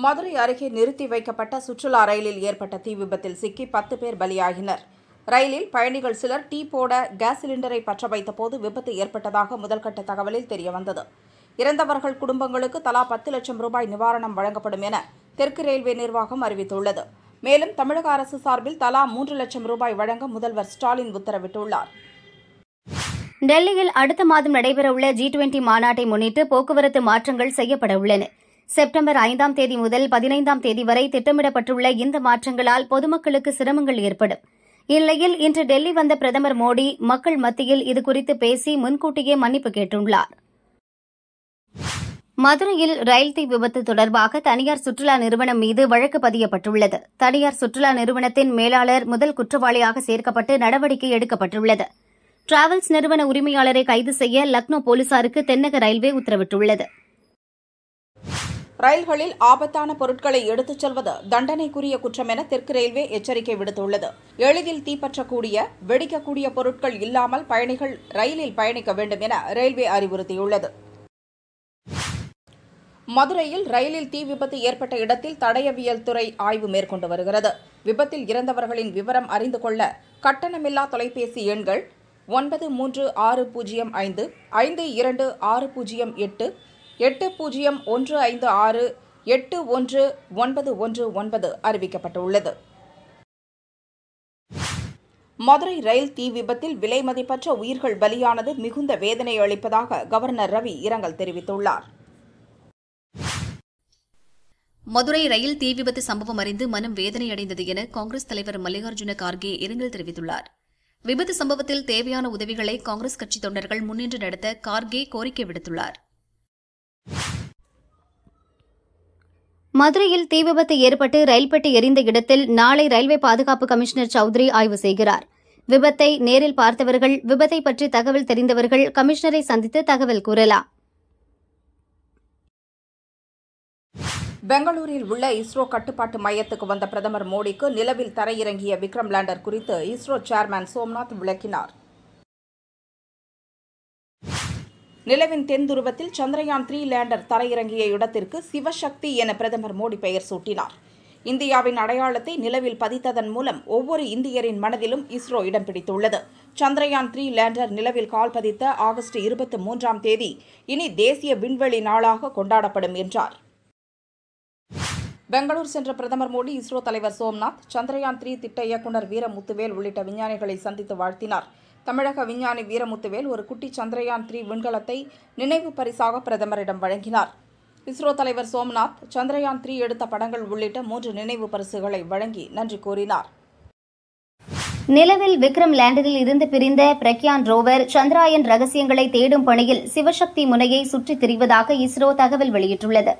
மதுரை அருகே நிறுத்தி வைக்கப்பட்ட சுற்றுலா ரயிலில் ஏற்பட்ட தீ விபத்தில் சிக்கி பத்து பேர் பலியாகினர் ரயிலில் பயணிகள் சிலர் டீ போட கேஸ் சிலிண்டரை பற்ற வைத்தபோது விபத்து ஏற்பட்டதாக முதல்கட்ட தகவலில் தெரியவந்தது இறந்தவர்கள் குடும்பங்களுக்கு தலா பத்து லட்சம் ரூபாய் நிவாரணம் வழங்கப்படும் என தெற்கு ரயில்வே நிர்வாகம் அறிவித்துள்ளது மேலும் தமிழக அரசு சார்பில் தலா மூன்று லட்சம் ரூபாய் வழங்க முதல்வர் ஸ்டாலின் உத்தரவிட்டுள்ளார் டெல்லியில் அடுத்த மாதம் நடைபெறவுள்ள ஜி டுவெண்டி மாநாட்டை முன்னிட்டு போக்குவரத்து மாற்றங்கள் செய்யப்பட உள்ளன செப்டம்பர் ஐந்தாம் தேதி முதல் பதினைந்தாம் தேதி வரை திட்டமிடப்பட்டுள்ள இந்த மாற்றங்களால் பொதுமக்களுக்கு சிரமங்கள் ஏற்படும் இந்நிலையில் இன்று டெல்லி வந்த பிரதமர் மோடி மக்கள் மத்தியில் இதுகுறித்து பேசி முன்கூட்டியே மன்னிப்பு கேட்டுள்ளார் மதுரையில் ரயில் தீ விபத்து தொடர்பாக தனியார் சுற்றுலா நிறுவனம் மீது வழக்கு பதியப்பட்டுள்ளது தனியார் சுற்றுலா நிறுவனத்தின் மேலாளர் முதல் குற்றவாளியாக சேர்க்கப்பட்டு நடவடிக்கை எடுக்கப்பட்டுள்ளது டிராவல்ஸ் நிறுவன உரிமையாளரை கைது செய்ய லக்னோ போலீசாருக்கு தென்னக ரயில்வே உத்தரவிட்டுள்ளது ரயில்களில் ஆபத்தான பொருட்களை எடுத்துச் செல்வது தண்டனைக்குரிய குற்றம் என தெற்கு ரயில்வே எச்சரிக்கை விடுத்துள்ளது எளிதில் தீப்பற்றக்கூடிய வெடிக்கக்கூடிய பொருட்கள் இல்லாமல் பயணிகள் ரயிலில் பயணிக்க வேண்டும் என ரயில்வே அறிவுறுத்தியுள்ளது மதுரையில் ரயிலில் தீ விபத்து ஏற்பட்ட இடத்தில் தடயவியல் துறை ஆய்வு மேற்கொண்டு வருகிறது விபத்தில் இறந்தவர்களின் விவரம் அறிந்து கொள்ள கட்டணமில்லா தொலைபேசி எண்கள் ஒன்பது மூன்று ஆறு பூஜ்ஜியம் ஐந்து ஐந்து இரண்டு ஆறு பூஜ்ஜியம் எட்டு எட்டு பூஜ்ஜியம் ஒன்று ஐந்து ஆறு எட்டு ஒன்று ஒன்பது ஒன்று ஒன்பது அறிவிக்கப்பட்டுள்ளது மதுரை ரயில் தீ விபத்தில் விலை மதிப்பற்ற உயிர்கள் பலியானது மிகுந்த வேதனை அளிப்பதாக கவர்னர் ரவி இரங்கல் தெரிவித்துள்ளார் மதுரை ரயில் தீ விபத்து சம்பவம் அறிந்து மனம் வேதனையடைந்தது என காங்கிரஸ் தலைவர் மல்லிகார்ஜுன கார்கே இரங்கல் தெரிவித்துள்ளார் விபத்து சம்பவத்தில் தேவையான உதவிகளை காங்கிரஸ் கட்சி தொண்டர்கள் முன்னின்று நடத்த கார்கே கோரிக்கை விடுத்துள்ளார் மதுரையில் தீ விபத்து ஏற்பட்டு ரயில் பெட்டி எரிந்த இடத்தில் நாளை ரயில்வே பாதுகாப்பு கமிஷனர் சௌத்ரி ஆய்வு செய்கிறார் விபத்தை நேரில் பார்த்தவர்கள் விபத்தை பற்றி தகவல் தெரிந்தவர்கள் கமிஷனரை சந்தித்து தகவல் கூறலாம் பெங்களூரில் உள்ள இஸ்ரோ கட்டுப்பாட்டு மையத்துக்கு வந்த பிரதமர் மோடிக்கு நிலவில் தரையிறங்கிய விக்ரம் லேண்டர் குறித்து இஸ்ரோ சேர்மன் சோம்நாத் விளக்கினார் நிலவின் தென் துருவத்தில் சந்திரயான் த்ரீ லேண்டர் தரையிறங்கிய இடத்திற்கு சிவசக்தி என பிரதமர் மோடி பெயர் சூட்டினார் இந்தியாவின் அடையாளத்தை நிலவில் பதித்ததன் மூலம் ஒவ்வொரு இந்தியரின் மனதிலும் இஸ்ரோ இடம் பிடித்துள்ளது சந்திரயான் த்ரீ லேண்டர் நிலவில் கால் பதித்த ஆகஸ்ட் இருபத்தி மூன்றாம் தேதி இனி தேசிய விண்வெளி நாளாக கொண்டாடப்படும் என்றார் பெங்களூர் சென்ற பிரதமர் மோடி இஸ்ரோ தலைவர் சோம்நாத் சந்திரயான் த்ரீ திட்ட இயக்குநர் வீரமுத்துவேல் உள்ளிட்ட விஞ்ஞானிகளை சந்தித்து வாழ்த்தினார் தமிழக விஞ்ஞானி வீரமுத்துவேல் ஒரு குட்டி சந்திரயான் த்ரீ விண்கலத்தை நினைவு பரிசாக பிரதமரிடம் வழங்கினார் இஸ்ரோ தலைவர் சோம்நாத் சந்திரயான் த்ரீ எடுத்த படங்கள் உள்ளிட்ட மூன்று நினைவு பரிசுகளை வழங்கி நன்றி கூறினார் நிலவில் விக்ரம் லேண்டரில் இருந்து பிரிந்த பிரக்யான் ரோவர் சந்திராயன் ரகசியங்களை தேடும் பணியில் சிவசக்தி முனையை சுற்றித் திரிவதாக இஸ்ரோ தகவல் வெளியிட்டுள்ளது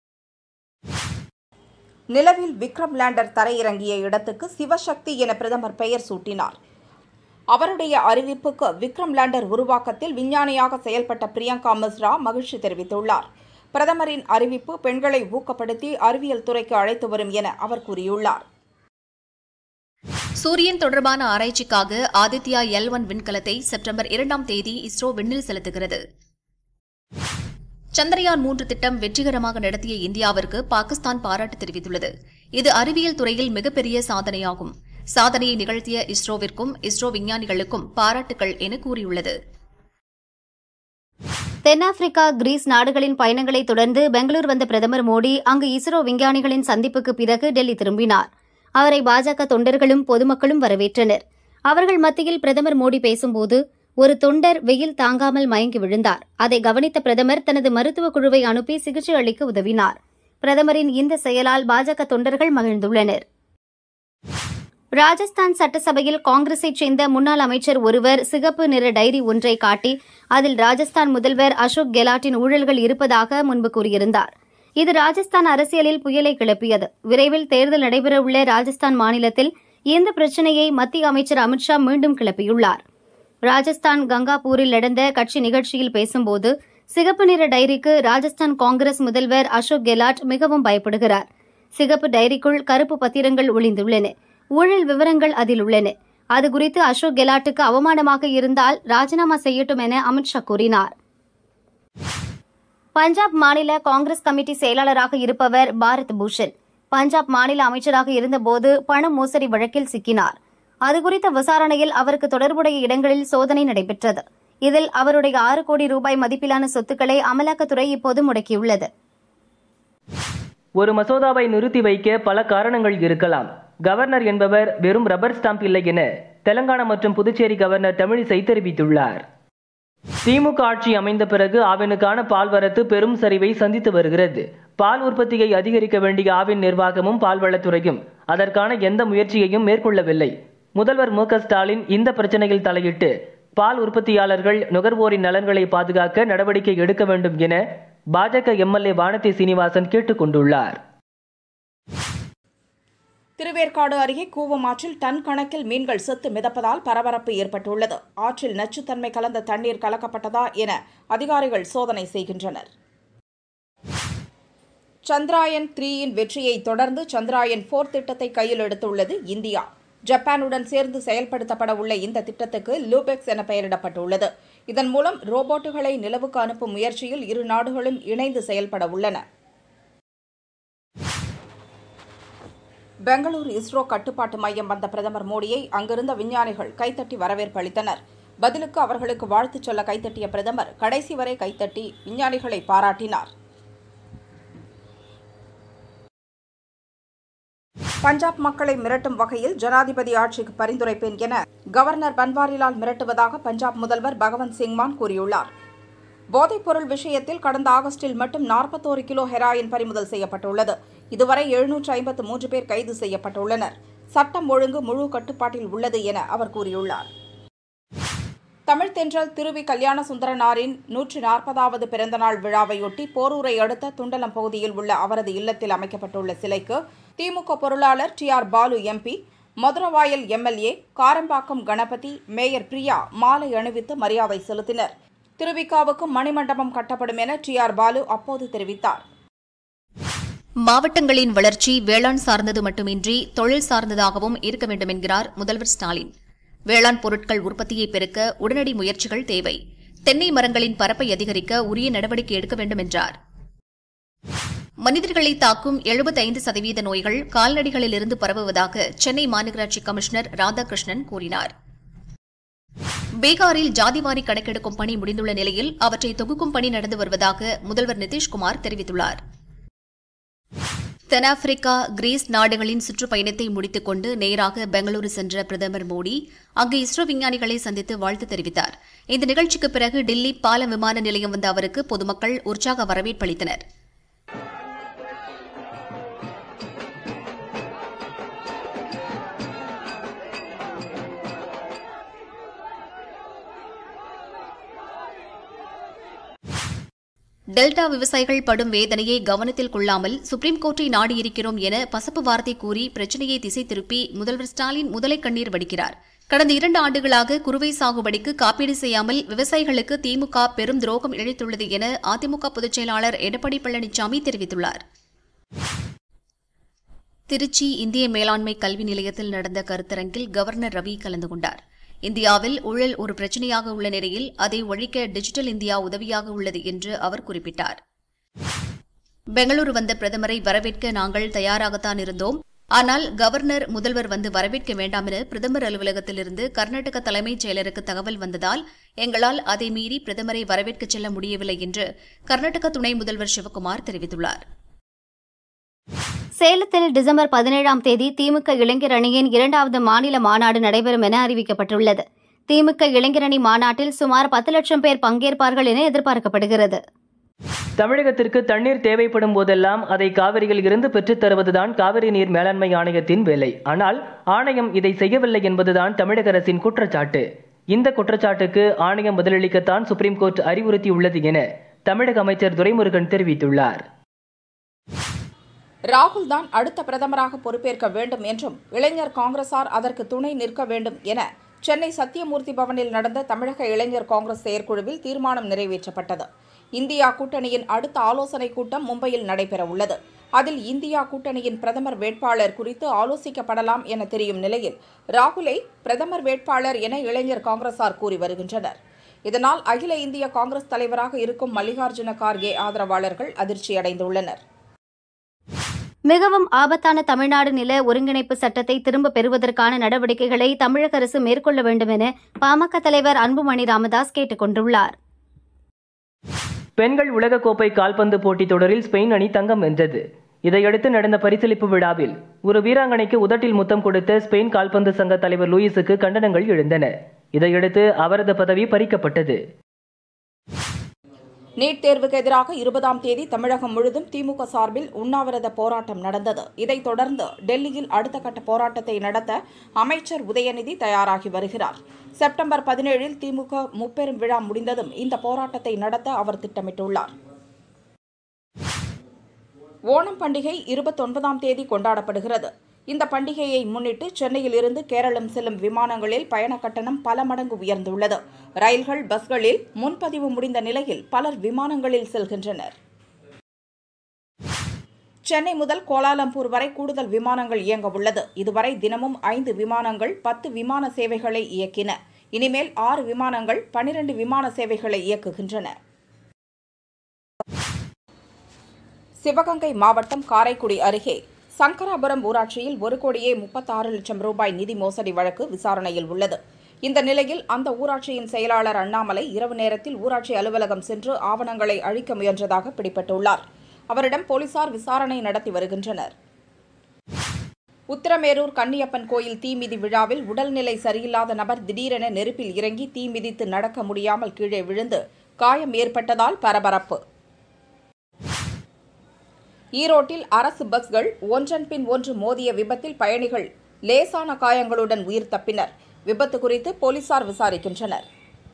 நிலவில் விக்ரம் லேண்டர் தரையிறங்கிய இடத்துக்கு சிவசக்தி என பிரதமர் பெயர் சூட்டினார் அவருடைய அறிவிப்புக்கு விக்ரம் லேண்டர் உருவாக்கத்தில் விஞ்ஞானியாக செயல்பட்ட பிரியங்கா மிஸ்ரா மகிழ்ச்சி தெரிவித்துள்ளார் பிரதமரின் அறிவிப்பு பெண்களை ஊக்கப்படுத்தி அறிவியல் துறைக்கு அழைத்து வரும் என அவர் கூறியுள்ளார் சூரியன் தொடர்பான ஆராய்ச்சிக்காக ஆதித்யா எல் ஒன் விண்கலத்தை செப்டம்பர் இரண்டாம் தேதி இஸ்ரோ விண்ணில் செலுத்துகிறது சந்திரயான் மூன்று திட்டம் வெற்றிகரமாக நடத்திய இந்தியாவிற்கு பாகிஸ்தான் பாராட்டு தெரிவித்துள்ளது இது அறிவியல் துறையில் மிகப்பெரிய சாதனையாகும் சாதனையை நிகழ்த்திய இஸ்ரோவிற்கும் இஸ்ரோ விஞ்ஞானிகளுக்கும் பாராட்டுகள் என கூறியுள்ளது தென்னாப்பிரிக்கா கிரீஸ் நாடுகளின் பயணங்களை தொடர்ந்து பெங்களூர் வந்த பிரதமர் மோடி அங்கு இஸ்ரோ விஞ்ஞானிகளின் சந்திப்புக்கு பிறகு டெல்லி திரும்பினார் அவரை பாஜக தொண்டர்களும் பொதுமக்களும் வரவேற்றனர் அவர்கள் மத்தியில் பிரதமர் மோடி பேசும்போது ஒரு தொண்டர் வெயில் தாங்காமல் மயங்கி விழுந்தார் அதை கவனித்த பிரதமர் தனது மருத்துவ குழுவை அனுப்பி சிகிச்சை அளிக்க உதவினார் பிரதமரின் இந்த செயலால் பாஜக தொண்டர்கள் மகிழ்ந்துள்ளனர் ராஜஸ்தான் சட்டசபையில் காங்கிரஸைச் சேர்ந்த முன்னாள் அமைச்சர் ஒருவர் சிகப்பு நிற டைரி ஒன்றை காட்டி அதில் ராஜஸ்தான் முதல்வர் அசோக் கெலாட்டின் ஊழல்கள் இருப்பதாக முன்பு கூறியிருந்தார் இது ராஜஸ்தான் அரசியலில் புயலை கிளப்பியது விரைவில் தேர்தல் நடைபெறவுள்ள ராஜஸ்தான் மாநிலத்தில் இந்த பிரச்சினையை மத்திய அமைச்சர் அமித்ஷா மீண்டும் கிளப்பியுள்ளார் ராஜஸ்தான் கங்காபூரில் நடந்த கட்சி நிகழ்ச்சியில் பேசும்போது சிகப்பு நிற டைரிக்கு ராஜஸ்தான் காங்கிரஸ் முதல்வர் அசோக் கெலாட் மிகவும் பயப்படுகிறார் சிகப்பு டைரிக்குள் கருப்பு பத்திரங்கள் ஒளிந்துள்ளன ஊழல் விவரங்கள் அதில் உள்ளன அது குறித்து அசோக் கெலாட்டுக்கு அவமானமாக இருந்தால் ராஜினாமா செய்யட்டும் என அமித்ஷா கூறினார் பஞ்சாப் மாநில காங்கிரஸ் கமிட்டி செயலாளராக இருப்பவர் பாரத் பூஷன் பஞ்சாப் மாநில அமைச்சராக இருந்தபோது பண மோசடி வழக்கில் சிக்கினார் அதுகுறித்த விசாரணையில் அவருக்கு தொடர்புடைய இடங்களில் சோதனை நடைபெற்றது இதில் அவருடைய ஆறு கோடி ரூபாய் மதிப்பிலான சொத்துக்களை அமலாக்கத்துறை இப்போது முடக்கியுள்ளது ஒரு மசோதாவை நிறுத்தி வைக்க பல காரணங்கள் இருக்கலாம் கவர்னர் என்பவர் வெறும் ரப்பர் ஸ்டாம்ப் இல்லை என தெலங்கானா மற்றும் புதுச்சேரி கவர்னர் தமிழிசை தெரிவித்துள்ளார் திமுக ஆட்சி அமைந்த பிறகு ஆவினுக்கான பால் வரத்து பெரும் சரிவை சந்தித்து வருகிறது பால் உற்பத்தியை அதிகரிக்க வேண்டிய ஆவின் நிர்வாகமும் பால்வளத்துறையும் அதற்கான எந்த முயற்சியையும் மேற்கொள்ளவில்லை முதல்வர் மு க ஸ்டாலின் இந்த பிரச்சனையில் தலையிட்டு பால் உற்பத்தியாளர்கள் நுகர்வோரின் நலன்களை பாதுகாக்க நடவடிக்கை எடுக்க வேண்டும் என பாஜக எம்எல்ஏ வானதி சீனிவாசன் கேட்டுக் கொண்டுள்ளார் திருவேற்காடு அருகே கூவம் ஆற்றில் டன் கணக்கில் மீன்கள் செத்து மிதப்பதால் பரபரப்பு ஏற்பட்டுள்ளது ஆற்றில் நச்சுத்தன்மை கலந்த தண்ணீர் கலக்கப்பட்டதா என அதிகாரிகள் சோதனை செய்கின்றனர் சந்திராயன் த்ரீயின் வெற்றியை தொடர்ந்து சந்திராயன் போர் திட்டத்தை கையில் எடுத்துள்ளது இந்தியா ஜப்பானுடன் சேர்ந்து செயல்படுத்தப்பட உள்ள இந்த திட்டத்துக்கு லூபெக்ஸ் என பெயரிடப்பட்டுள்ளது இதன் மூலம் ரோபோட்டுகளை நிலவுக்கு அனுப்பும் முயற்சியில் இரு நாடுகளும் இணைந்து செயல்பட உள்ளன பெங்களூரு இஸ்ரோ கட்டுப்பாட்டு மையம் வந்த பிரதமர் மோடியை அங்கிருந்த விஞ்ஞானிகள் கைத்தட்டி வரவேற்பு அளித்தனர் பதிலுக்கு அவர்களுக்கு வாழ்த்து சொல்ல கைத்தட்டிய பிரதமர் கடைசி வரை கைத்தட்டி விஞ்ஞானிகளை பாராட்டினார் பஞ்சாப் மக்களை மிரட்டும் வகையில் ஜனாதிபதி ஆட்சிக்கு பரிந்துரைப்பேன் என கவர்னர் பன்வாரிலால் மிரட்டுவதாக பஞ்சாப் முதல்வர் பகவந்த் சிங் மான் கூறியுள்ளார் போதைப்பொருள் விஷயத்தில் கடந்த ஆகஸ்டில் மட்டும் நாற்பத்தோரு கிலோ ஹெராயின் பறிமுதல் செய்யப்பட்டுள்ளது இதுவரை எழுநூற்று ஐம்பத்து மூன்று பேர் கைது செய்யப்பட்டுள்ளனர் சட்டம் ஒழுங்கு முழு கட்டுப்பாட்டில் உள்ளது என அவர் கூறியுள்ளார் தமிழ் தென்றல் திருவி கல்யாண சுந்தரனாரின் நூற்று நாற்பதாவது பிறந்தநாள் விழாவையொட்டி போரூரை அடுத்த துண்டலம் பகுதியில் உள்ள அவரது இல்லத்தில் அமைக்கப்பட்டுள்ள சிலைக்கு திமுக பொருளாளர் T R Baalu MP Maduravoyal MLA Karambakkam Ganapathi mayor Priya மாலை அணிவித்து மரியாதை செலுத்தினர் திருவிக்காவுக்கும் மணிமண்டபம் கட்டப்படும் என டி ஆர் பாலு அப்போது தெரிவித்தார் மாவட்டங்களின் வளர்ச்சி வேளாண் சார்ந்தது மட்டுமின்றி தொழில் சார்ந்ததாகவும் இருக்க வேண்டும் என்கிறார் முதல்வர் ஸ்டாலின் வேளாண் பொருட்கள் உற்பத்தியை பெருக்க உடனடி முயற்சிகள் தேவை தென்னை மரங்களின் பரப்பை அதிகரிக்க உரிய நடவடிக்கை எடுக்க வேண்டும் என்றார் மனிதர்களை தாக்கும் 75% சதவீத நோய்கள் கால்நடைகளிலிருந்து பரவுவதாக சென்னை மாநகராட்சி கமிஷனர் ராதாகிருஷ்ணன் கூறினார் பீகாரில் ஜாதிவாரி கணக்கெடுக்கும் பணி முடிந்துள்ள நிலையில் அவற்றை தொகுக்கும் பணி நடந்து வருவதாக முதல்வர் நிதிஷ்குமார் தெரிவித்துள்ளார் தென்னாப்பிரிக்கா கிரீஸ் நாடுகளின் சுற்றுப்பயணத்தை முடித்துக் கொண்டு நேராக பெங்களூரு சென்ற பிரதமர் மோடி அங்கு இஸ்ரோ விஞ்ஞானிகளை சந்தித்து வாழ்த்து தெரிவித்தார் இந்த நிகழ்ச்சிக்கு பிறகு டில்லி பாலம் விமான நிலையம் வந்த அவருக்கு பொதுமக்கள் உற்சாக வரவேற்பளித்தனர் டெல்டா விவசாயிகள் படும் வேதனையை கவனத்தில் கொள்ளாமல் சுப்ரீம் கோர்ட்டை நாடியிருக்கிறோம் என பசப்பு வார்த்தை கூறி பிரச்சனையை திசை திருப்பி முதல்வர் ஸ்டாலின் முதலை கண்ணீர் வடிக்கிறார் கடந்த இரண்டு ஆண்டுகளாக குறுவை சாகுபடிக்கு காப்பீடு செய்யாமல் விவசாயிகளுக்கு திமுக பெரும் துரோகம் இழைத்துள்ளது என அதிமுக பொதுச் செயலாளர் எடப்பாடி பழனிசாமி தெரிவித்துள்ளார் திருச்சி இந்திய மேலாண்மை கல்வி நிலையத்தில் நடந்த கருத்தரங்கில் கவர்னர் ரவி கலந்து கொண்டார் இந்தியாவில் ஊழல் ஒரு பிரச்சனையாக உள்ள நிலையில் அதை ஒழிக்க டிஜிட்டல் இந்தியா உதவியாக உள்ளது என்று அவர் குறிப்பிட்டார் பெங்களூரு வந்த பிரதமரை வரவேற்க நாங்கள் தயாராகத்தான் இருந்தோம் ஆனால் கவர்னர் முதல்வர் வந்து வரவேற்க வேண்டாம் என பிரதமர் அலுவலகத்திலிருந்து கர்நாடக தலைமைச் செயலருக்கு தகவல் வந்ததால் எங்களால் அதை மீறி பிரதமரை வரவேற்கச் செல்ல முடியவில்லை என்று கர்நாடக துணை முதல்வர் சிவக்குமார் தெரிவித்துள்ளார் சேலத்தில் டிசம்பர் பதினேழாம் தேதி திமுக இளைஞர் அணியின் இரண்டாவது மாநில மாநாடு நடைபெறும் என அறிவிக்கப்பட்டுள்ளது திமுக இளைஞர் அணி மாநாட்டில் சுமார் பத்து லட்சம் பேர் பங்கேற்பார்கள் என எதிர்பார்க்கப்படுகிறது தமிழகத்திற்கு தண்ணீர் தேவைப்படும் போதெல்லாம் அதை காவிரியில் இருந்து பெற்றுத் தருவதுதான் காவிரி நீர் மேலாண்மை ஆணையத்தின் வேலை ஆனால் ஆணையம் இதை செய்யவில்லை என்பதுதான் தமிழக அரசின் குற்றச்சாட்டு இந்த குற்றச்சாட்டுக்கு ஆணையம் பதிலளிக்கத்தான் சுப்ரீம் கோர்ட் அறிவுறுத்தியுள்ளது என தமிழக அமைச்சர் துரைமுருகன் தெரிவித்துள்ளார் ராகுல் தான் அடுத்த பிரதமராக பொறுப்பேற்க வேண்டும் என்றும் இளைஞர் காங்கிரசார் அதற்கு துணை நிற்க வேண்டும் என சென்னை சத்தியமூர்த்தி பவனில் நடந்த தமிழக இளைஞர் காங்கிரஸ் செயற்குழுவில் தீர்மானம் நிறைவேற்றப்பட்டது இந்தியா கூட்டணியின் அடுத்த ஆலோசனைக் கூட்டம் மும்பையில் நடைபெறவுள்ளது அதில் இந்தியா கூட்டணியின் பிரதமர் வேட்பாளர் குறித்து ஆலோசிக்கப்படலாம் என தெரியும் நிலையில் ராகுலை பிரதமர் வேட்பாளர் என இளைஞர் காங்கிரசார் கூறி வருகின்றனர் இதனால் அகில இந்திய காங்கிரஸ் தலைவராக இருக்கும் மல்லிகார்ஜுன கார்கே ஆதரவாளர்கள் அதிர்ச்சியடைந்துள்ளனர் மிகவும் ஆபத்தான தமிழ்நாடு நில ஒருங்கிணைப்பு சட்டத்தை திரும்ப பெறுவதற்கான நடவடிக்கைகளை தமிழக அரசு மேற்கொள்ள வேண்டும் என பாமக தலைவர் அன்புமணி ராமதாஸ் கேட்டுக் கொண்டுள்ளார் பெண்கள் உலகக்கோப்பை கால்பந்து போட்டித் தொடரில் ஸ்பெயின் அணி தங்கம் வென்றது இதையடுத்து நடந்த பரிசளிப்பு விழாவில் ஒரு வீராங்கனைக்கு உதட்டில் முத்தம் கொடுத்த ஸ்பெயின் கால்பந்து சங்க தலைவர் லூயிஸுக்கு கண்டனங்கள் எழுந்தன இதையடுத்து அவரது பதவி பறிக்கப்பட்டது நீட் தேர்வுக்கு எதிராக இருபதாம் தேதி தமிழகம் முழுதும் திமுக சார்பில் உண்ணாவிரத போராட்டம் நடந்தது இதைத் தொடர்ந்து டெல்லியில் அடுத்த கட்ட போராட்டத்தை நடத்த அமைச்சர் உதயநிதி தயாராகி வருகிறார் செப்டம்பர் பதினேழில் திமுக முப்பெரும் விழா முடிந்ததும் இந்த போராட்டத்தை நடத்த அவர் திட்டமிட்டுள்ளார் ஓணம் பண்டிகை இருபத்தொன்பதாம் தேதி கொண்டாடப்படுகிறது இந்த பண்டிகையை முன்னிட்டு சென்னையில் இருந்து கேரளம் செல்லும் விமானங்களில் பயண கட்டணம் பல மடங்கு உயர்ந்துள்ளது ரயில்கள் பஸ்களில் முன்பதிவு முடிந்த நிலையில் பலர் விமானங்களில் செல்கின்றனர் சென்னை முதல் கோலாலம்பூர் வரை கூடுதல் விமானங்கள் இயங்க உள்ளது இதுவரை தினமும் ஐந்து விமானங்கள் பத்து விமான சேவைகளை இயக்கின இனிமேல் ஆறு விமானங்கள் பனிரெண்டு விமான சேவைகளை இயக்குகின்றன சிவகங்கை மாவட்டம் காரைக்குடி அருகே சங்கராபுரம் ஊராட்சியில் ஒரு கோடியே முப்பத்தாறு லட்சம் ரூபாய் நிதி மோசடி வழக்கு விசாரணையில் உள்ளது இந்த நிலையில் அந்த ஊராட்சியின் செயலாளர் அண்ணாமலை இரவு நேரத்தில் ஊராட்சி அலுவலகம் சென்று ஆவணங்களை அழிக்க முயன்றதாக பிடிபட்டுள்ளார் அவரிடம் போலீசார் விசாரணை நடத்தி வருகின்றனர் உத்திரமேரூர் கன்னியப்பன் கோயில் தீமிதி விழாவில் உடல்நிலை சரியில்லாத நபர் திடீரென நெருப்பில் இறங்கி தீ மிதித்து நடக்க முடியாமல் கீழே விழுந்து காயம் ஏற்பட்டதால் பரபரப்பு ஈரோட்டில் அரசு பஸ்கள் ஒன்றன் பின் ஒன்று மோதிய விபத்தில் பயணிகள் லேசான காயங்களுடன் உயிர் தப்பினர் விபத்து குறித்து போலீசார் விசாரிக்கின்றனர்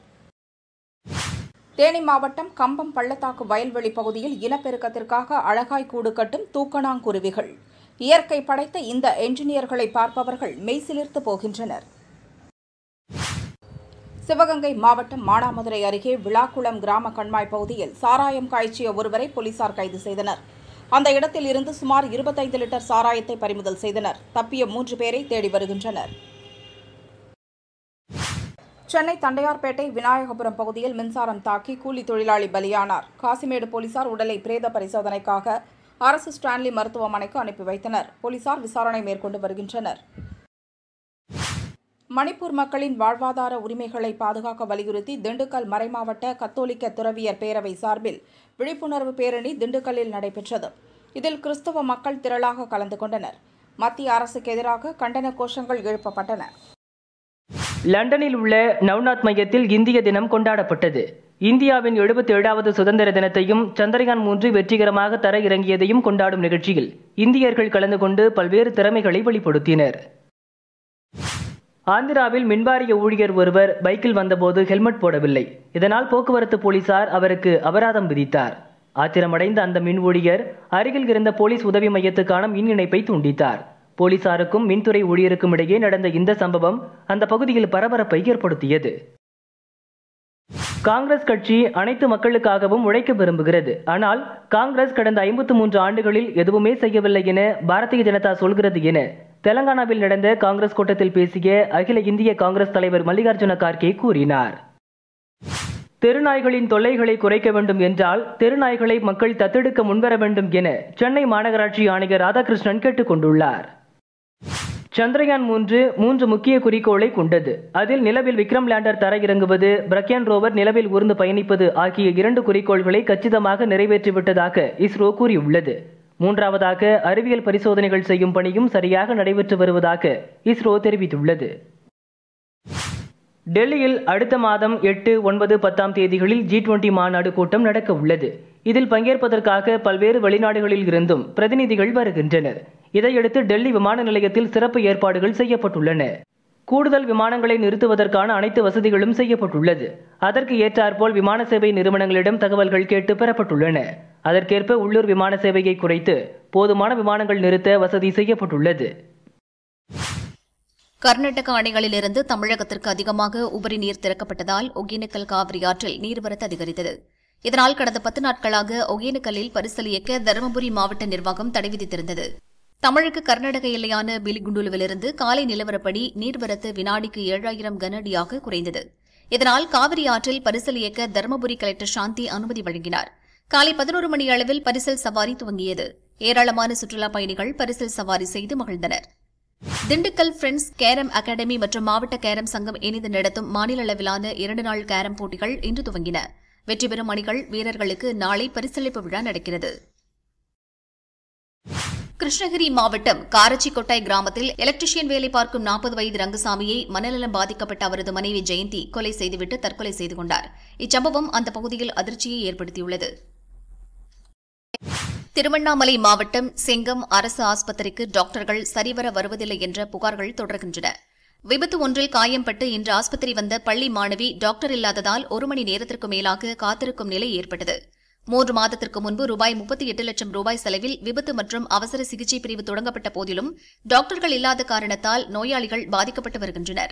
தேனி மாவட்டம் கம்பம் பள்ளத்தாக்கு வயல்வெளி பகுதியில் இனப்பெருக்கத்திற்காக அழகாய் கூடு கட்டும் தூக்கணாங்குருவிகள் இயற்கை படைத்த இந்த என்ஜினியர்களை பார்ப்பவர்கள் மெய்சிலிர்த்து போகின்றனர் சிவகங்கை மாவட்டம் மானாமதுரை அருகே விழாக்குளம் கிராம கண்மாய் பகுதியில் சாராயம் காய்ச்சிய ஒருவரை போலீசார் கைது செய்தனர் அந்த இடத்தில் இருந்து சுமார் இருபத்தைந்து லிட்டர் சாராயத்தை பறிமுதல் செய்தனர் தப்பிய மூன்று பேரை தேடி வருகின்றனர் சென்னை தண்டையார்பேட்டை விநாயகபுரம் பகுதியில் மின்சாரம் தாக்கி கூலி தொழிலாளி பலியானார் காசிமேடு போலீசார் உடலை பிரேத பரிசோதனைக்காக அரசு ஸ்டான்லி மருத்துவமனைக்கு அனுப்பி வைத்தனர் போலீசார் விசாரணை மேற்கொண்டு வருகின்றனர் மணிப்பூர் மக்களின் வாழ்வாதார உரிமைகளை பாதுகாக்க வலியுறுத்தி திண்டுக்கல் மறைமாவட்ட கத்தோலிக்க துறவியர் பேரவை சார்பில் விழிப்புணர்வு பேரணி திண்டுக்கல்லில் நடைபெற்றது இதில் கிறிஸ்தவ மக்கள் திரளாக கலந்து கொண்டனர் மத்திய அரசுக்கு எதிராக கண்டன கோஷங்கள் எழுப்பப்பட்டன லண்டனில் உள்ள நவ்நாத் மையத்தில் இந்திய தினம் கொண்டாடப்பட்டது இந்தியாவின் எழுபத்தி ஏழாவது சுதந்திர தினத்தையும் சந்திரயான் மூன்று வெற்றிகரமாக தர இறங்கியதையும் கொண்டாடும் நிகழ்ச்சியில் இந்தியர்கள் கலந்து கொண்டு பல்வேறு திறமைகளை வெளிப்படுத்தினர் ஆந்திராவில் மின்வாரிய ஊழியர் ஒருவர் பைக்கில் வந்தபோது ஹெல்மெட் போடவில்லை இதனால் போக்குவரத்து போலீசார் அவருக்கு அபராதம் விதித்தார் ஆத்திரமடைந்த அந்த மின் ஊழியர் அருகில் இருந்த போலீஸ் உதவி மையத்துக்கான மின் இணைப்பை துண்டித்தார் போலீசாருக்கும் மின்துறை ஊழியருக்கும் இடையே நடந்த இந்த சம்பவம் அந்த பகுதியில் பரபரப்பை ஏற்படுத்தியது காங்கிரஸ் கட்சி அனைத்து மக்களுக்காகவும் உழைக்க விரும்புகிறது ஆனால் காங்கிரஸ் கடந்த ஐம்பத்து மூன்று ஆண்டுகளில் எதுவுமே செய்யவில்லை என பாரதிய ஜனதா சொல்கிறது என தெலங்கானாவில் நடந்த காங்கிரஸ் கூட்டத்தில் பேசிய அகில இந்திய காங்கிரஸ் தலைவர் மல்லிகார்ஜுன கார்கே கூறினார் தெருநாய்களின் தொல்லைகளை குறைக்க வேண்டும் என்றால் தெருநாய்களை மக்கள் தத்தெடுக்க முன்வர வேண்டும் என சென்னை மாநகராட்சி ஆணையர் ராதாகிருஷ்ணன் கேட்டுக் கொண்டுள்ளார் சந்திரயான் மூன்று மூன்று முக்கிய குறிக்கோளை கொண்டது அதில் நிலவில் விக்ரம் லேண்டர் தர இறங்குவது பிரக்யான் ரோவர் நிலவில் ஊர்ந்து பயணிப்பது ஆகிய இரண்டு குறிக்கோள்களை கச்சிதமாக நிறைவேற்றிவிட்டதாக இஸ்ரோ கூறியுள்ளது மூன்றாவதாக அறிவியல் பரிசோதனைகள் செய்யும் பணியும் சரியாக நடைபெற்று வருவதாக இஸ்ரோ தெரிவித்துள்ளது டெல்லியில் அடுத்த மாதம் எட்டு ஒன்பது பத்தாம் தேதிகளில் ஜி டுவெண்டி மாநாடு கூட்டம் நடக்க உள்ளது இதில் பங்கேற்பதற்காக பல்வேறு வெளிநாடுகளில் இருந்தும் பிரதிநிதிகள் வருகின்றனர் இதையடுத்து டெல்லி விமான நிலையத்தில் சிறப்பு ஏற்பாடுகள் செய்யப்பட்டுள்ளன கூடுதல் விமானங்களை நிறுத்துவதற்கான அனைத்து வசதிகளும் செய்யப்பட்டுள்ளது அதற்கு ஏற்றாற்போல் விமான சேவை நிறுவனங்களிடம் தகவல்கள் கேட்டு பெறப்பட்டுள்ளன அதற்கேற்ப உள்ளூர் விமான சேவையை குறைத்து போதுமான விமானங்கள் நிறுத்த வசதி செய்யப்பட்டுள்ளது கர்நாடக அணைகளிலிருந்து தமிழகத்திற்கு அதிகமாக உபரி நீர் திறக்கப்பட்டதால் ஒகேனக்கல் காவிரி ஆற்றில் நீர்வரத்து அதிகரித்தது இதனால் கடந்த பத்து நாட்களாக ஒகேனக்கல்லில் பரிசல் இயக்க தருமபுரி மாவட்ட நிர்வாகம் தடை விதித்திருந்தது தமிழுக்கு கர்நாடக எல்லையான பிலிகுண்டுலுவிலிருந்து காலை நிலவரப்படி நீர்வரத்து வினாடிக்கு ஏழாயிரம் கன அடியாக குறைந்தது இதனால் காவிரி ஆற்றில் பரிசல் இயக்க தருமபுரி கலெக்டர் சாந்தி அனுமதி வழங்கினார் காலை பதினோரு மணி அளவில் பரிசல் சவாரி துவங்கியது ஏராளமான சுற்றுலாப் பயணிகள் பரிசல் சவாரி செய்து மகிழ்ந்தனர் திண்டுக்கல் ஃப்ரெண்ட்ஸ் கேரம் அகாடமி மற்றும் மாவட்ட கேரம் சங்கம் இணைந்து நடத்தும் மாநில அளவிலான இரண்டு நாள் கேரம் போட்டிகள் இன்று துவங்கின வெற்றி பெறும் அணிகள் வீரர்களுக்கு நாளை பரிசளிப்பு விழா நடக்கிறது கிருஷ்ணகிரி மாவட்டம் காரச்சிக்கொட்டாய் கிராமத்தில் எலக்ட்ரிஷியன் வேலை பார்க்கும் நாற்பது வயது ரங்கசாமியை மனநலம் பாதிக்கப்பட்ட அவரது மனைவி ஜெயந்தி கொலை செய்துவிட்டு தற்கொலை செய்து கொண்டார் இச்சம்பவம் அந்த பகுதியில் அதிர்ச்சியை ஏற்படுத்தியுள்ளது திருவண்ணாமலை மாவட்டம் செங்கம் அரசு ஆஸ்பத்திரிக்கு டாக்டர்கள் சரிவர வருவதில்லை என்ற புகார்கள் தொடர்கின்றன விபத்து ஒன்றில் காயம்பட்டு இன்று ஆஸ்பத்திரி வந்த பள்ளி மாணவி டாக்டர் இல்லாததால் ஒரு மணி நேரத்திற்கு மேலாக காத்திருக்கும் நிலை ஏற்பட்டது மூன்று மாதத்திற்கு முன்பு ரூபாய் முப்பத்தி எட்டு லட்சம் ரூபாய் செலவில் விபத்து மற்றும் அவசர சிகிச்சை பிரிவு தொடங்கப்பட்ட போதிலும் டாக்டர்கள் இல்லாத காரணத்தால் நோயாளிகள் பாதிக்கப்பட்டு வருகின்றனர்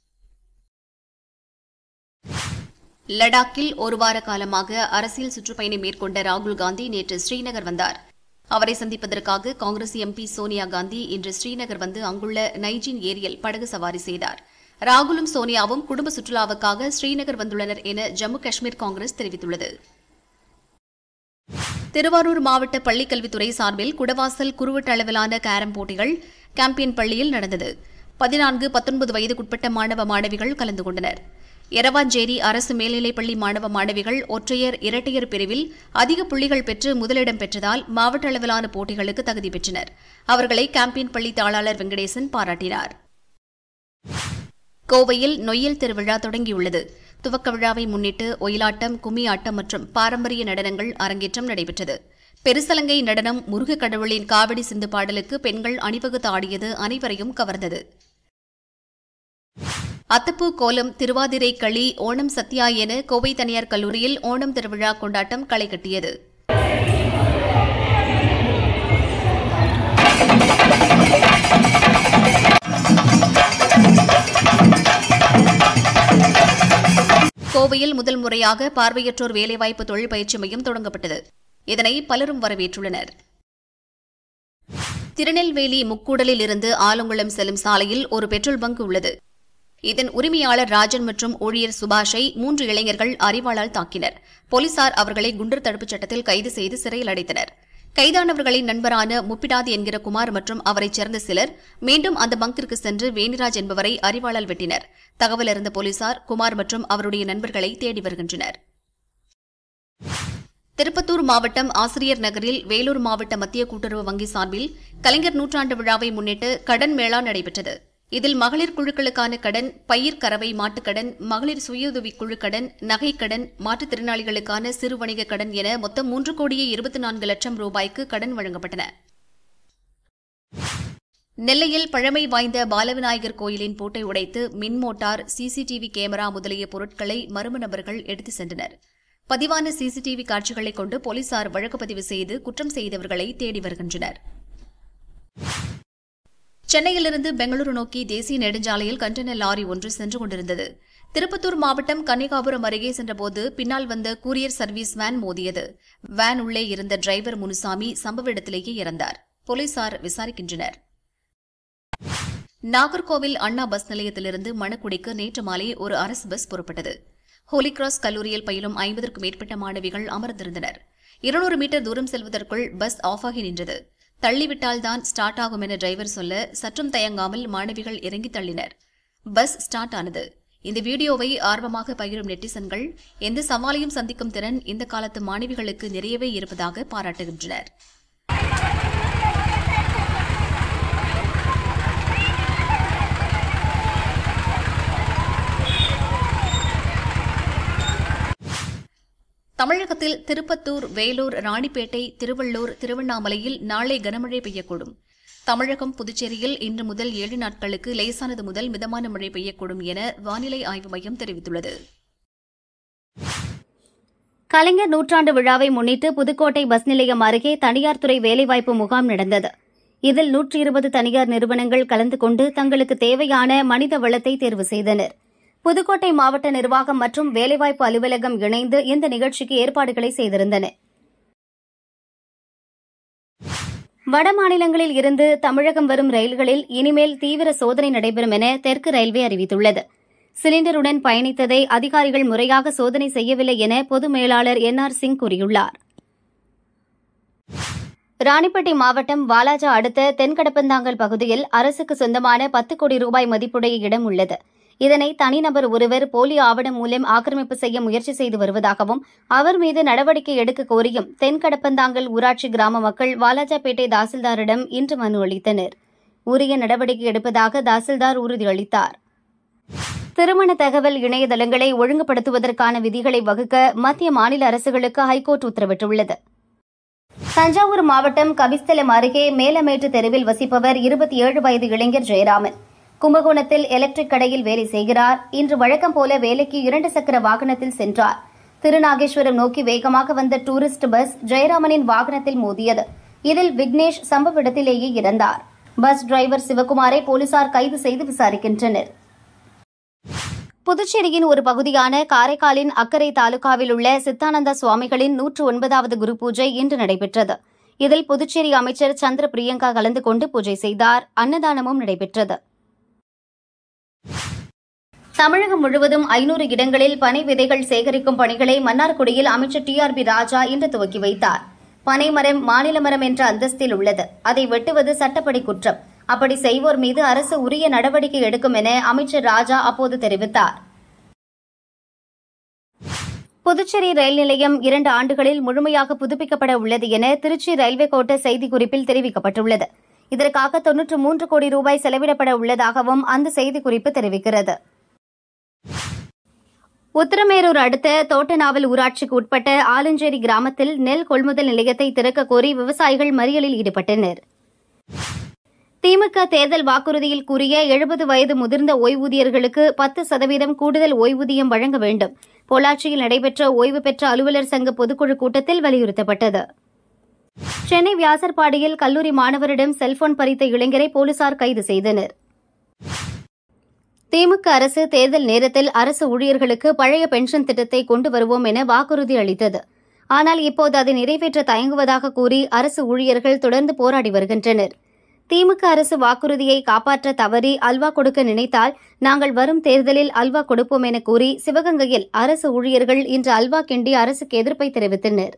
லடாக்கில் ஒரு வார காலமாக அரசியல் சுற்றுப்பயணம் மேற்கொண்ட ராகுல் காந்தி நேற்று ஸ்ரீநகர் வந்தார் அவரை சந்திப்பதற்காக காங்கிரஸ் எம்பி சோனியா காந்தி இன்று ஸ்ரீநகர் வந்து அங்குள்ள நைஜின் ஏரியில் படகு சவாரி செய்தார் ராகுலும் சோனியாவும் குடும்ப சுற்றுலாவுக்காக ஸ்ரீநகர் வந்துள்ளனர் என ஜம்மு காஷ்மீர் காங்கிரஸ் தெரிவித்துள்ளது திருவாரூர் மாவட்ட பள்ளிக்கல்வித்துறை சார்பில் குடவாசல் குறுவட்ட அளவிலான கேரம் போட்டிகள் கேம்பியன் பள்ளியில் நடந்தது பதினான்கு பத்தொன்பது வயதுக்குட்பட்ட மாணவ மாணவிகள் கலந்து கொண்டனர் எரவாஞ்சேரி அரசு மேல்நிலைப்பள்ளி மாணவ மாணவிகள் ஒற்றையர் இரட்டையர் பிரிவில் அதிக புள்ளிகள் பெற்று முதலிடம் பெற்றதால் மாவட்ட அளவிலான போட்டிகளுக்கு தகுதி பெற்றனர் அவர்களை கேம்பியன் பள்ளி தாளாளர் வெங்கடேசன் பாராட்டினார் கோவையில் நொய்யல் திருவிழா தொடங்கியுள்ளது துவக்க விழாவை முன்னிட்டு ஒயிலாட்டம் கும்மி ஆட்டம் மற்றும் பாரம்பரிய நடனங்கள் அரங்கேற்றம் நடைபெற்றது பெருசலங்கை நடனம் முருக கடவுளின் காவடி சிந்து பாடலுக்கு பெண்கள் அணிவகுத்து ஆடியது அனைவரையும் கவர்ந்தது அத்தப்பூ கோலம் திருவாதிரை களி ஓணம் சத்யா என கோவை தனியார் கல்லூரியில் ஓணம் திருவிழா கொண்டாட்டம் களை கட்டியது கோவையில் முதல் முறையாக பார்வையற்றோர் வேலைவாய்ப்பு தொழில் பயிற்சி மையம் தொடங்கப்பட்டது இதனை பலரும் வரவேற்றுள்ளனர் திருநெல்வேலி முக்கூடலில் இருந்து ஆலங்குளம் செல்லும் சாலையில் ஒரு பெட்ரோல் பங்க் உள்ளது இதன் உரிமையாளர் ராஜன் மற்றும் ஊழியர் சுபாஷை மூன்று இளைஞர்கள் அறிவாளால் தாக்கினர் போலீசார் அவர்களை குண்டர் தடுப்புச் சட்டத்தில் கைது செய்து சிறையில் அடைத்தனர் கைதானவர்களின் நண்பரான முப்பிடாதி என்கிற குமார் மற்றும் அவரைச் சேர்ந்த சிலர் மீண்டும் அந்த பங்கிற்கு சென்று வேணிராஜ் என்பவரை அறிவாளால் வெட்டினர் தகவல் அறிந்த போலீசார் குமார் மற்றும் அவருடைய நண்பர்களை தேடி வருகின்றனர் திருப்பத்தூர் மாவட்டம் ஆசிரியர் நகரில் வேலூர் மாவட்ட மத்திய கூட்டுறவு வங்கி சார்பில் கலைஞர் நூற்றாண்டு விழாவை முன்னிட்டு கடன் மேளா நடைபெற்றது இதில் மகளிர் குழுக்களுக்கான கடன் பயிர் கறவை மாட்டுக்கடன் மகளிர் சுயஉதவிக் குழு கடன் நகைக்கடன் மாற்றுத்திறனாளிகளுக்கான சிறு வணிக கடன் என மொத்தம் மூன்று கோடியே இருபத்தி நான்கு லட்சம் ரூபாய்க்கு கடன் வழங்கப்பட்டன நெல்லையில் பழமை வாய்ந்த பாலவிநாயகர் கோயிலின் பூட்டை உடைத்து மின் மோட்டார் சிசிடிவி கேமரா முதலிய பொருட்களை மர்ம நபர்கள் எடுத்துச் சென்றனர் பதிவான சிசிடிவி காட்சிகளை கொண்டு போலீசார் வழக்கு பதிவு செய்து குற்றம் செய்தவர்களை தேடி வருகின்றனர் சென்னையிலிருந்து பெங்களூரு நோக்கி தேசிய நெடுஞ்சாலையில் கண்டெய்னர் லாரி ஒன்று சென்று கொண்டிருந்தது திருப்பத்தூர் மாவட்டம் கன்னிகாபுரம் அருகே சென்றபோது பின்னால் வந்த கூரியர் சர்வீஸ் வேன் மோதியது வேன் உள்ளே இருந்த டிரைவர் முனுசாமி சம்பவ இடத்திலேயே இறந்தார் போலீசார் விசாரிக்கின்றனர் நாகர்கோவில் அண்ணா பஸ் நிலையத்திலிருந்து மணக்குடிக்கு நேற்று மாலை ஒரு அரசு பஸ் புறப்பட்டது ஹோலிகிராஸ் கல்லூரியில் பயிலும் ஐம்பதற்கும் மேற்பட்ட மாணவிகள் அமர்ந்திருந்தனர் இருநூறு மீட்டர் தூரம் செல்வதற்குள் பஸ் ஆஃப் ஆகி நின்றது தள்ளிவிட்டால்தான் ஸ்டார்ட் ஆகும் என டிரைவர் சொல்ல சற்றும் தயங்காமல் மாணவிகள் இறங்கி தள்ளினர் பஸ் ஸ்டார்ட் ஆனது இந்த வீடியோவை ஆர்வமாக பகிரும் நெட்டிசன்கள் எந்த சவாலையும் சந்திக்கும் திறன் இந்த காலத்து மாணவிகளுக்கு நிறையவே இருப்பதாக பாராட்டுகின்றனர் தமிழகத்தில் திருப்பத்தூர் வேலூர் ராணிப்பேட்டை திருவள்ளூர் திருவண்ணாமலையில் நாளை கனமழை பெய்யக்கூடும் தமிழகம் புதுச்சேரியில் இன்று முதல் ஏழு நாட்களுக்கு லேசானது முதல் மிதமான மழை பெய்யக்கூடும் என வானிலை ஆய்வு மையம் தெரிவித்துள்ளது கலைஞர் நூற்றாண்டு விழாவை முன்னிட்டு புதுக்கோட்டை பஸ் நிலையம் அருகே தனியார் துறை வேலைவாய்ப்பு முகாம் நடந்தது இதில் நூற்றி இருபது தனியார் நிறுவனங்கள் கலந்து கொண்டு தங்களுக்கு தேவையான மனித வளத்தை தேர்வு செய்தனர் புதுக்கோட்டை மாவட்ட நிர்வாகம் மற்றும் வேலைவாய்ப்பு அலுவலகம் இணைந்து இந்த நிகழ்ச்சிக்கு ஏற்பாடுகளை செய்திருந்தன வட மாநிலங்களில் இருந்து தமிழகம் வரும் ரயில்களில் இனிமேல் தீவிர சோதனை நடைபெறும் என தெற்கு ரயில்வே அறிவித்துள்ளது சிலிண்டருடன் பயணித்ததை அதிகாரிகள் முறையாக சோதனை செய்யவில்லை என பொது மேலாளர் என் ஆர் சிங் கூறியுள்ளார் ராணிப்பேட்டை மாவட்டம் வாலாஜா அடுத்த தென்கடப்பந்தாங்கல் பகுதியில் அரசுக்கு சொந்தமான பத்து கோடி ரூபாய் மதிப்புடைய இடம் உள்ளது இதனை தனிநபர் ஒருவர் போலி ஆவணம் மூலம் ஆக்கிரமிப்பு செய்ய முயற்சி செய்து வருவதாகவும் அவர் மீது நடவடிக்கை எடுக்க கோரியும் தென்கடப்பந்தாங்கல் ஊராட்சி கிராம மக்கள் வாலாஜாபேட்டை தாசில்தாரிடம் இன்று மனு அளித்தனர் உரிய நடவடிக்கை எடுப்பதாக தாசில்தார் உறுதியளித்தார் திருமண தகவல் இணையதளங்களை ஒழுங்குபடுத்துவதற்கான விதிகளை வகுக்க மத்திய மாநில அரசுகளுக்கு ஹைகோர்ட் உத்தரவிட்டுள்ளது தஞ்சாவூர் மாவட்டம் கபிஸ்தலம் அருகே மேலமேட்டு தெருவில் வசிப்பவர் இருபத்தி ஏழு வயது இளைஞர் ஜெயராமன் கும்பகோணத்தில் எலக்ட்ரிக் கடையில் வேலை செய்கிறார் இன்று வழக்கம் போல வேலைக்கு இரண்டு சக்கர வாகனத்தில் சென்றார் திருநாகேஸ்வரம் நோக்கி வேகமாக வந்த டூரிஸ்ட் பஸ் ஜெயராமனின் வாகனத்தில் மோதியது இதில் விக்னேஷ் சம்பவ இடத்திலேயே இறந்தார் பஸ் டிரைவர் சிவகுமாரை போலீசார் கைது செய்து விசாரிக்கின்றனர் புதுச்சேரியின் ஒரு பகுதியான காரைக்காலின் அக்கரை தாலுகாவில் உள்ள சித்தானந்த சுவாமிகளின் நூற்று ஒன்பதாவது குரு பூஜை இன்று நடைபெற்றது இதில் புதுச்சேரி அமைச்சர் சந்திர பிரியங்கா கலந்து கொண்டு பூஜை செய்தார் அன்னதானமும் நடைபெற்றது தமிழகம் முழுவதும் ஐநூறு இடங்களில் பனை விதைகள் சேகரிக்கும் பணிகளை மன்னார்குடியில் அமைச்சர் டி ஆர் பி ராஜா இன்று துவக்கி வைத்தார் பனை மரம் மாநில மரம் என்ற அந்தஸ்தில் உள்ளது அதை வெட்டுவது சட்டப்படி குற்றம் அப்படி செய்வோர் மீது அரசு உரிய நடவடிக்கை எடுக்கும் என அமைச்சர் ராஜா அப்போது தெரிவித்தார் புதுச்சேரி ரயில் நிலையம் இரண்டு ஆண்டுகளில் முழுமையாக புதுப்பிக்கப்பட உள்ளது என திருச்சி ரயில்வே கோட்ட செய்திக்குறிப்பில் தெரிவிக்கப்பட்டுள்ளது இதற்காக தொன்னூற்று மூன்று கோடி ரூபாய் செலவிடப்பட உள்ளதாகவும் அந்த செய்திக்குறிப்பு தெரிவிக்கிறது உத்தரமேரூர் அடுத்த தோட்டநாவல் ஊராட்சிக்கு உட்பட்ட ஆலஞ்சேரி கிராமத்தில் நெல் கொள்முதல் நிலையத்தை திறக்க கோரி விவசாயிகள் மறியலில் ஈடுபட்டனர் திமுக தேர்தல் வாக்குறுதியில் கூறிய எழுபது வயது முதிர்ந்த ஓய்வூதியர்களுக்கு பத்து சதவீதம் கூடுதல் ஓய்வூதியம் வழங்க வேண்டும் பொள்ளாச்சியில் நடைபெற்ற ஓய்வு பெற்ற அலுவலர் சங்க பொதுக்குழு கூட்டத்தில் வலியுறுத்தப்பட்டது சென்னை வியாசர்பாடியில் கல்லூரி மாணவரிடம் செல்போன் பறித்த இளைஞரை போலீசார் கைது செய்தனர் திமுக அரசு தேர்தல் நேரத்தில் அரசு ஊழியர்களுக்கு பழைய பென்ஷன் திட்டத்தை கொண்டு வருவோம் என வாக்குறுதி அளித்தது ஆனால் இப்போது அதை நிறைவேற்ற தயங்குவதாக கூறி அரசு ஊழியர்கள் தொடர்ந்து போராடி வருகின்றனர் திமுக அரசு வாக்குறுதியை காப்பாற்ற தவறி அல்வா கொடுக்க நினைத்தால் நாங்கள் வரும் தேர்தலில் அல்வா கொடுப்போம் என கூறி சிவகங்கையில் அரசு ஊழியர்கள் இன்று அல்வா கிண்டி அரசுக்கு எதிர்ப்பை தெரிவித்தனர்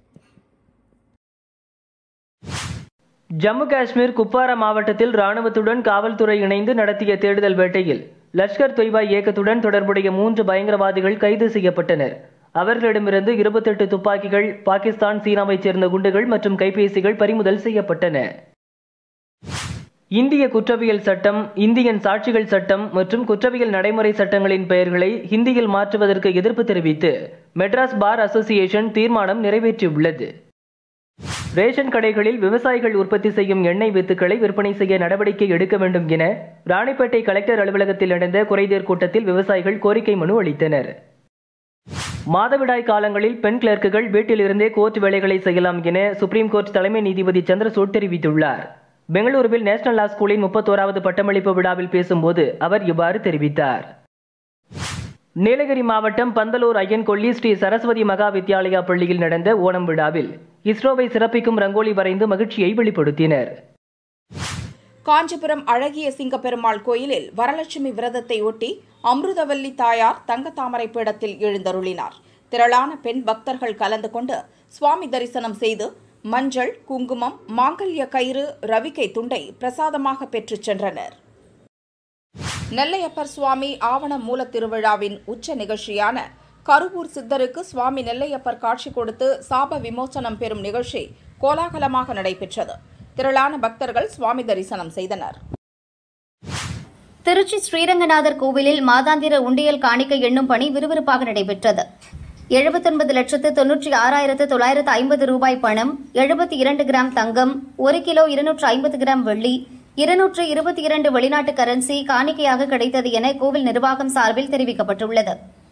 ஜம்மு காஷ்மீர் குப்வாரா மாவட்டத்தில் ராணுவத்துடன் காவல்துறை இணைந்து நடத்திய தேடுதல் வேட்டையில் லஷ்கர் தொய்பா இயக்கத்துடன் தொடர்புடைய மூன்று பயங்கரவாதிகள் கைது செய்யப்பட்டனர் அவர்களிடமிருந்து இருபத்தெட்டு துப்பாக்கிகள் பாகிஸ்தான் சீனாவைச் சேர்ந்த குண்டுகள் மற்றும் கைபேசிகள் பறிமுதல் செய்யப்பட்டன இந்திய குற்றவியல் சட்டம் இந்தியன் சாட்சிகள் சட்டம் மற்றும் குற்றவியல் நடைமுறை சட்டங்களின் பெயர்களை ஹிந்தியில் மாற்றுவதற்கு எதிர்ப்பு தெரிவித்து மெட்ராஸ் பார் அசோசியேஷன் தீர்மானம் நிறைவேற்றியுள்ளது ரேஷன் கடைகளில் விவசாயிகள் உற்பத்தி செய்யும் எண்ணெய் வித்துக்களை விற்பனை செய்ய நடவடிக்கை எடுக்க வேண்டும் என ராணிப்பேட்டை கலெக்டர் அலுவலகத்தில் நடந்த குறைதீர் கூட்டத்தில் விவசாயிகள் கோரிக்கை மனு அளித்தனர் மாதவிடாய் காலங்களில் பெண் கிளர்க்குகள் வீட்டிலிருந்தே கோர்ட் வேலைகளை செய்யலாம் என சுப்ரீம் கோர்ட் தலைமை நீதிபதி சந்திரசூட் தெரிவித்துள்ளார் பெங்களூருவில் நேஷனல் லா ஸ்கூலின் முப்பத்தோராவது பட்டமளிப்பு விழாவில் பேசும்போது அவர் இவ்வாறு தெரிவித்தார் நீலகிரி மாவட்டம் பந்தலூர் ஐயன்கொல்லி ஸ்ரீ சரஸ்வதி மகா வித்யாலயா பள்ளியில் நடந்த ஓணம் விழாவில் இஸ்ரோவை சிறப்பிக்கும் ரங்கோலி வரைந்து மகிழ்ச்சியை வெளிப்படுத்தினர் காஞ்சிபுரம் அழகிய சிங்கப்பெருமாள் கோயிலில் வரலட்சுமி விரதத்தை ஒட்டி அமிர்தவல்லி தாயார் தங்கத்தாமரை பீடத்தில் எழுந்தருளினார் திரளான பெண் பக்தர்கள் கலந்து கொண்டு சுவாமி தரிசனம் செய்து மஞ்சள் குங்குமம் மாங்கல்ய கயிறு ரவிக்கை துண்டை பிரசாதமாக பெற்றுச் சென்றனர் நெல்லையப்பர் சுவாமி ஆவண மூல திருவிழாவின் உச்ச நிகழ்ச்சியான கருவூர் சித்தருக்கு சுவாமி நெல்லையப்பர் காட்சி கொடுத்து சாப விமோசனம் பெறும் நிகழ்ச்சி கோலாகலமாக நடைபெற்றது திரளான பக்தர்கள் சுவாமி தரிசனம் செய்தனர் திருச்சி ஸ்ரீரங்கநாதர் கோவிலில் மாதாந்திர உண்டியல் காணிக்கை எண்ணும் பணி விறுவிறுப்பாக நடைபெற்றது எழுபத்தொன்பது லட்சத்து தொன்னூற்றி ஆறாயிரத்து தொள்ளாயிரத்து ஐம்பது ரூபாய் பணம் எழுபத்தி இரண்டு கிராம் தங்கம் ஒரு கிலோ இருநூற்று ஐம்பது கிராம் வெள்ளி இருநூற்று இருபத்தி இரண்டு வெளிநாட்டு கரன்சி காணிக்கையாக கிடைத்தது என கோவில் நிர்வாகம் சார்பில் தெரிவிக்கப்பட்டுள்ளது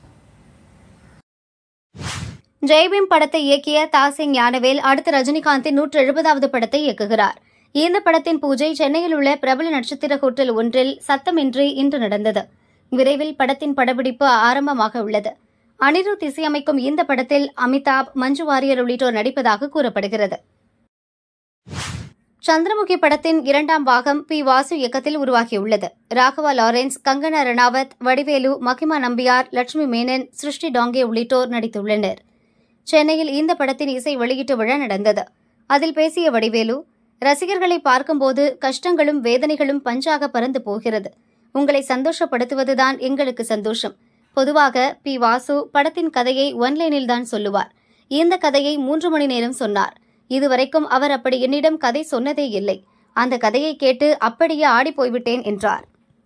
ஜெய்பீம் படத்தை இயக்கிய தாசிங் ஞானவேல் அடுத்த ரஜினிகாந்தின் நூற்று எழுபதாவது படத்தை இயக்குகிறார் இந்த படத்தின் பூஜை சென்னையில் உள்ள பிரபல நட்சத்திர ஹோட்டல் ஒன்றில் சத்தமின்றி இன்று நடந்தது விரைவில் படத்தின் படப்பிடிப்பு ஆரம்பமாக உள்ளது அனிருத் இசையமைக்கும் இந்த படத்தில் அமிதாப் மஞ்சு வாரியர் உள்ளிட்டோர் நடிப்பதாக கூறப்படுகிறது சந்திரமுகி படத்தின் இரண்டாம் பாகம் பி வாசு இயக்கத்தில் உருவாகியுள்ளது ராகவா லாரன்ஸ் கங்கனா ரணாவத் வடிவேலு மகிமா நம்பியார் லட்சுமி மேனன் சிருஷ்டி டாங்கே உள்ளிட்டோர் நடித்துள்ளனர் சென்னையில் இந்த படத்தின் இசை வெளியீட்டு விழா நடந்தது அதில் பேசிய வடிவேலு ரசிகர்களை பார்க்கும்போது கஷ்டங்களும் வேதனைகளும் பஞ்சாக பறந்து போகிறது உங்களை சந்தோஷப்படுத்துவதுதான் எங்களுக்கு சந்தோஷம் பொதுவாக பி வாசு படத்தின் கதையை ஒன்லைனில் தான் சொல்லுவார் இந்த கதையை மூன்று மணி நேரம் சொன்னார் இதுவரைக்கும் அவர் அப்படி என்னிடம் கதை சொன்னதே இல்லை அந்த கதையை கேட்டு அப்படியே ஆடி போய்விட்டேன் என்றார்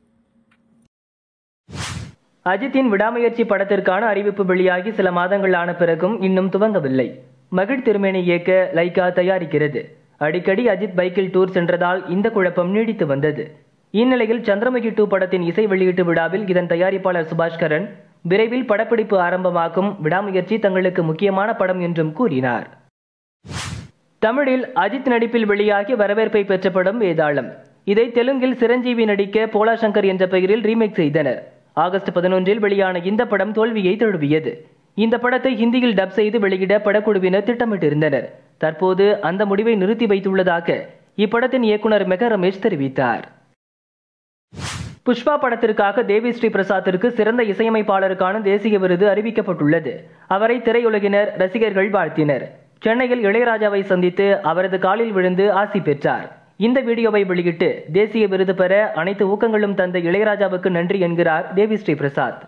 அஜித்தின் விடாமுயற்சி படத்திற்கான அறிவிப்பு வெளியாகி சில மாதங்கள் ஆன பிறகும் இன்னும் துவங்கவில்லை மகிழ் திருமேனி இயக்க லைகா தயாரிக்கிறது அடிக்கடி அஜித் பைக்கில் டூர் சென்றதால் இந்த குழப்பம் நீடித்து வந்தது இந்நிலையில் சந்திரமுகி டூ படத்தின் இசை வெளியீட்டு விழாவில் இதன் தயாரிப்பாளர் சுபாஷ்கரன் விரைவில் படப்பிடிப்பு ஆரம்பமாக்கும் விடாமுயற்சி தங்களுக்கு முக்கியமான படம் என்றும் கூறினார் தமிழில் அஜித் நடிப்பில் வெளியாகி வரவேற்பை பெற்ற படம் வேதாளம் இதை தெலுங்கில் சிரஞ்சீவி நடிக்க போலா சங்கர் என்ற பெயரில் ரீமேக் செய்தனர் ஆகஸ்ட் பதினொன்றில் வெளியான இந்த படம் தோல்வியை தழுவியது இந்த படத்தை ஹிந்தியில் டப் செய்து வெளியிட படக்குழுவினர் திட்டமிட்டிருந்தனர் தற்போது அந்த முடிவை நிறுத்தி வைத்துள்ளதாக இப்படத்தின் இயக்குனர் மெகா ரமேஷ் தெரிவித்தார் புஷ்பா படத்திற்காக தேவி ஸ்ரீ பிரசாத்திற்கு சிறந்த இசையமைப்பாளருக்கான தேசிய விருது அறிவிக்கப்பட்டுள்ளது அவரை திரையுலகினர் ரசிகர்கள் வாழ்த்தினர் சென்னையில் இளையராஜாவை சந்தித்து அவரது காலில் விழுந்து ஆசி பெற்றார் இந்த வீடியோவை வெளியிட்டு தேசிய விருது பெற அனைத்து ஊக்கங்களும் தந்த இளையராஜாவுக்கு நன்றி என்கிறார் தேவி ஸ்ரீ பிரசாத்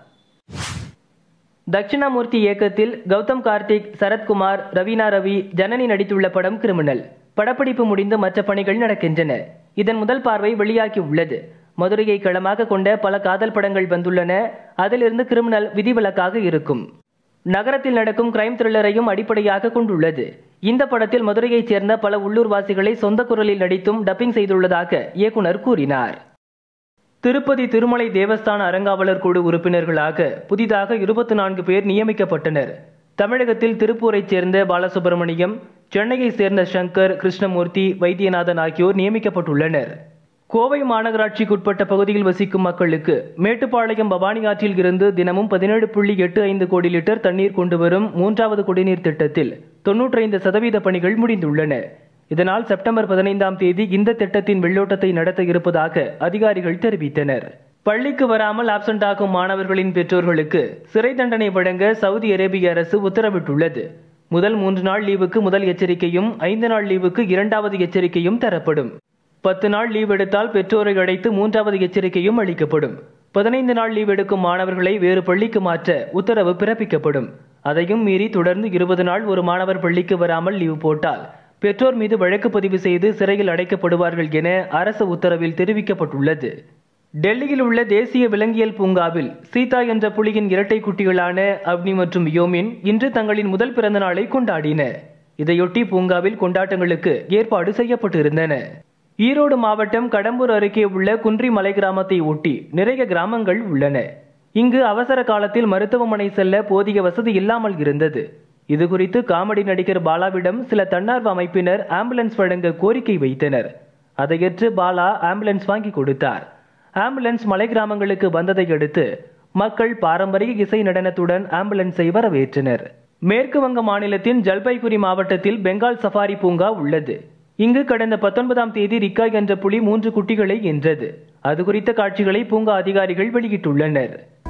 தட்சிணாமூர்த்தி இயக்கத்தில் கௌதம் கார்த்திக் சரத்குமார் ரவீனா ரவி ஜனனி நடித்துள்ள படம் கிரிமினல் படப்பிடிப்பு முடிந்து மற்ற பணிகள் நடக்கின்றன இதன் முதல் பார்வை வெளியாகி உள்ளது மதுரையை களமாக கொண்ட பல காதல் படங்கள் வந்துள்ளன அதிலிருந்து கிரிமினல் விதிவிலக்காக இருக்கும் நகரத்தில் நடக்கும் கிரைம் த்ரில்லரையும் அடிப்படையாக கொண்டுள்ளது இந்த படத்தில் மதுரையைச் சேர்ந்த பல உள்ளூர்வாசிகளை சொந்த குரலில் நடித்தும் டப்பிங் செய்துள்ளதாக இயக்குனர் கூறினார் திருப்பதி திருமலை தேவஸ்தான அறங்காவலர் குழு உறுப்பினர்களாக புதிதாக இருபத்தி நான்கு பேர் நியமிக்கப்பட்டனர் தமிழகத்தில் திருப்பூரைச் சேர்ந்த பாலசுப்ரமணியம் சென்னையைச் சேர்ந்த சங்கர் கிருஷ்ணமூர்த்தி வைத்தியநாதன் ஆகியோர் நியமிக்கப்பட்டுள்ளனர் கோவை மாநகராட்சிக்குட்பட்ட பகுதியில் வசிக்கும் மக்களுக்கு மேட்டுப்பாளையம் பவானி ஆற்றில் இருந்து தினமும் பதினேழு புள்ளி எட்டு ஐந்து கோடி லிட்டர் தண்ணீர் கொண்டு வரும் மூன்றாவது குடிநீர் திட்டத்தில் தொன்னூற்றைந்து சதவீத பணிகள் முடிந்துள்ளன இதனால் செப்டம்பர் பதினைந்தாம் தேதி இந்த திட்டத்தின் வெள்ளோட்டத்தை நடத்த இருப்பதாக அதிகாரிகள் தெரிவித்தனர் பள்ளிக்கு வராமல் ஆப்சென்ட் ஆகும் மாணவர்களின் பெற்றோர்களுக்கு சிறை தண்டனை வழங்க சவுதி அரேபிய அரசு உத்தரவிட்டுள்ளது முதல் மூன்று நாள் லீவுக்கு முதல் எச்சரிக்கையும் ஐந்து நாள் லீவுக்கு இரண்டாவது எச்சரிக்கையும் தரப்படும் பத்து நாள் லீவ் எடுத்தால் பெற்றோரை அழைத்து மூன்றாவது எச்சரிக்கையும் அளிக்கப்படும் பதினைந்து நாள் லீவ் எடுக்கும் மாணவர்களை வேறு பள்ளிக்கு மாற்ற உத்தரவு பிறப்பிக்கப்படும் அதையும் மீறி தொடர்ந்து இருபது நாள் ஒரு மாணவர் பள்ளிக்கு வராமல் லீவு போட்டால் பெற்றோர் மீது வழக்கு பதிவு செய்து சிறையில் அடைக்கப்படுவார்கள் என அரசு உத்தரவில் தெரிவிக்கப்பட்டுள்ளது டெல்லியில் உள்ள தேசிய விலங்கியல் பூங்காவில் சீதா என்ற புலியின் இரட்டை குட்டிகளான அவ்னி மற்றும் யோமின் இன்று தங்களின் முதல் பிறந்த நாளை கொண்டாடின இதையொட்டி பூங்காவில் கொண்டாட்டங்களுக்கு ஏற்பாடு செய்யப்பட்டிருந்தன ஈரோடு மாவட்டம் கடம்பூர் அருகே உள்ள குன்றி மலை கிராமத்தை ஒட்டி நிறைய கிராமங்கள் உள்ளன இங்கு அவசர காலத்தில் மருத்துவமனை செல்ல போதிய வசதி இல்லாமல் இருந்தது இது குறித்து காமெடி நடிகர் பாலாவிடம் சில தன்னார்வ அமைப்பினர் ஆம்புலன்ஸ் வழங்க கோரிக்கை வைத்தனர் அதையற்று பாலா ஆம்புலன்ஸ் வாங்கி கொடுத்தார் ஆம்புலன்ஸ் மலை கிராமங்களுக்கு வந்ததை அடுத்து மக்கள் பாரம்பரிய இசை நடனத்துடன் ஆம்புலன்ஸை வரவேற்றனர் மேற்கு வங்க மாநிலத்தின் ஜல்பைகுரி மாவட்டத்தில் பெங்கால் சஃபாரி பூங்கா உள்ளது இங்கு கடந்த பத்தொன்பதாம் தேதி ரிக்கா என்ற புலி மூன்று குட்டிகளை என்றது அது குறித்த காட்சிகளை பூங்கா அதிகாரிகள் வெளியிட்டுள்ளனர்